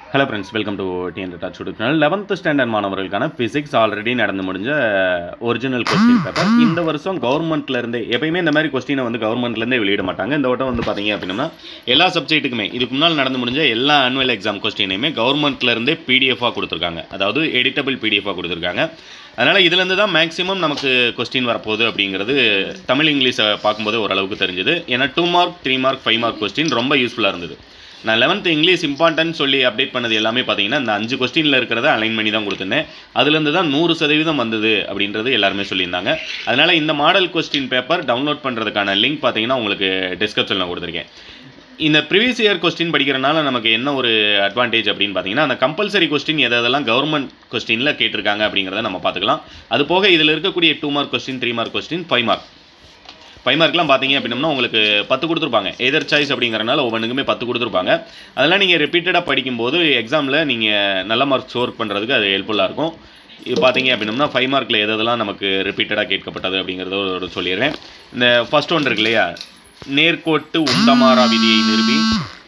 hello friends welcome to TN touch channel eleventh standard மாணவர்களுக்கான physics already நடந்து முடிஞ்ச original question paper இந்த வருஷம் கவர்மெண்ட்ல இருந்தே எப்பயுமே இந்த மாதிரி கொஸ்டினை வந்து கவர்மெண்ட்ல இருந்தே வெளியிட மாட்டாங்க இந்த வட்டம் வந்து பார்த்தீங்க அப்படின்னா எல்லா சப்ஜெக்ட்டுக்குமே இதுக்கு முன்னால் நடந்து முடிஞ்ச எல்லா ஆனுவல் எக்ஸாம் கொஸ்டினையுமே கவர்மெண்ட்ல இருந்தே பிடிஎஃபாக கொடுத்துருக்காங்க அதாவது எடிட்டபிள் பிடிஎஃபாக கொடுத்துருக்காங்க அதனால் இதுலேருந்து தான் மேக்ஸிமம் நமக்கு கொஸ்டின் வரப்போகுது அப்படிங்கிறது தமிழ் இங்கிலீஷை பார்க்கும்போது ஓரளவுக்கு தெரிஞ்சுது ஏன்னா two mark three mark five mark question ரொம்ப யூஸ்ஃபுல்லாக இருந்தது நான் லெவன்த் இங்கிலீஷ் இம்பார்ட்டன்ட் சொல்லி அப்டேட் பண்ணது எல்லாமே பார்த்தீங்கன்னா இந்த அஞ்சு கொஸ்டினில் இருக்கிறத அலைன் பண்ணி தான் கொடுத்துருந்தேன் அதுலேருந்து தான் நூறு சதவீதம் வந்தது அப்படின்றது எல்லாருமே சொல்லியிருந்தாங்க அதனால் இந்த மாடல் கொஸ்டின் பேப்பர் டவுன்லோட் பண்ணுறதுக்கான லிங்க் பார்த்தீங்கன்னா உங்களுக்கு டிஸ்கிரிப்ஷனில் கொடுத்துருக்கேன் இந்த ப்ரீவியஸ் இயர் கொஸ்டின் படிக்கிறனால நமக்கு என்ன ஒரு அட்வான்டேஜ் அப்படின்னு பார்த்தீங்கன்னா அந்த கம்பல்சரி கொஸ்டின் எதெல்லாம் கவர்மெண்ட் கொஸ்டினில் கேட்டிருக்காங்க அப்படிங்கிறத நம்ம பார்த்துக்கலாம் அது போக இதில் இருக்கக்கூடிய two mark question three mark question five mark five மார்க்லாம் பார்த்தீங்க அப்படின்னா உங்களுக்கு பத்து கொடுத்துருப்பாங்க எதர் சாய்ஸ் அப்படிங்கிறனால ஒவ்வொன்றுக்குமே பத்து கொடுத்துருப்பாங்க அதெல்லாம் நீங்கள் ரிப்பீட்டடாக படிக்கும்போது எக்ஸாமில் நீங்கள் நல்ல மார்க் ஸ்கோர் பண்ணுறதுக்கு அது ஹெல்ப்ஃபுல்லாக இருக்கும் இது பார்த்தீங்க அப்படின்னா ஃபைவ் மார்க்கில் எதெல்லாம் நமக்கு ரிப்பீட்டடாக கேட்கப்பட்டது அப்படிங்கிறத ஒரு சொல்லிடுறேன் இந்த ஃபர்ஸ்ட் ஒன் இருக்கு இல்லையா நேர்கோட்டு உண்டமாரா விதியை நிறுவி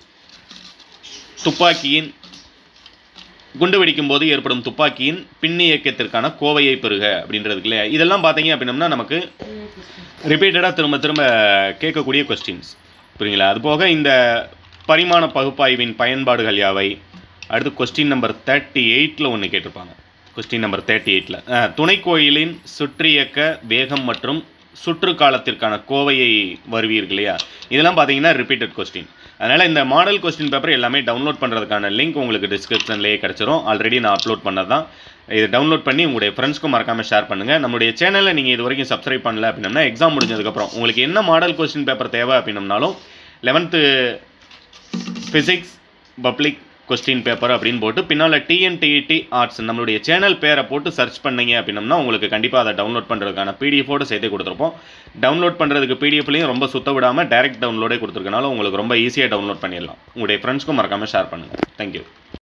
துப்பாக்கியின் குண்டு வெடிக்கும் போது ஏற்படும் துப்பாக்கியின் பின் இயக்கத்திற்கான கோவையை பெறுக அப்படின்றதுக்கு இல்லையா இதெல்லாம் பார்த்தீங்க அப்படின்னம்னா நமக்கு ரிப்பீட்டடாக திரும்ப திரும்ப கேட்கக்கூடிய கொஸ்டின்ஸ் புரியுங்களா அது போக இந்த பரிமாண பகுப்பாய்வின் பயன்பாடுகள் யாவை அடுத்து கொஸ்டின் நம்பர் தேர்ட்டி எயிட்டில் ஒன்று கேட்டிருப்பாங்க கொஸ்டின் நம்பர் தேர்ட்டி எயிட்டில் துணைக்கோயிலின் சுற்றியக்க வேகம் மற்றும் சுற்று காலத்திற்கான கோவையை வருவீர்கள் இல்லையா இதெல்லாம் பார்த்தீங்கன்னா ரிப்பீட்டட் கொஸ்டின் அதனால் இந்த மாடல் கொஸ்டின் பேப்பர் எல்லாமே டவுன்லோட் பண்ணுறதுக்கான லிங்க் உங்களுக்கு டிஸ்கிரிப்ஷன்லேயே கிடச்சிரும் ஆல்ரெடி நான் அப்லோட் பண்ணது தான் இதை டவுன்லோட் பண்ணி உங்களுடைய ஃப்ரெண்ட்ஸ்க்கும் மறக்காமல் ஷேர் பண்ணுங்கள் நம்மளுடைய சேனலை நீங்கள் இது வரைக்கும் சப்ஸ்கிரைப் பண்ணல அப்படின்னா எக்ஸாம் முடிஞ்சதுக்கப்புறம் உங்களுக்கு என்ன மாடல் கொஸ்டின் பேப்பர் தேவை அப்படின்னம்னாலும் eleventh physics public question paper அப்படின்னு போட்டு பின்னால் டிஎன்டிஇடி ஆர்ட்ஸ் நம்மளுடைய சேனல் பேரை போட்டு சர்ச் பண்ணீங்க அப்படின்னம்னா உங்களுக்கு கண்டிப்பாக அதை டவுன்லோட் பண்ணுறதுக்கான பிடிஎஃபோடு சேர்த்து கொடுத்துருப்போம் டவுன்லோட் பண்ணுறதுக்கு பிடிஎஃப்லையும் ரொம்ப சுத்த விடாமல் டைரக்ட் டவுன்லோடே கொடுத்துருக்கனால உங்களுக்கு ரொம்ப ஈஸியாக டவுன்லோட் பண்ணிடலாம் உங்களுடைய ஃப்ரெண்ட்ஸ்க்கும் மறக்காமல் ஷேர் பண்ணுங்கள் தேங்க்யூ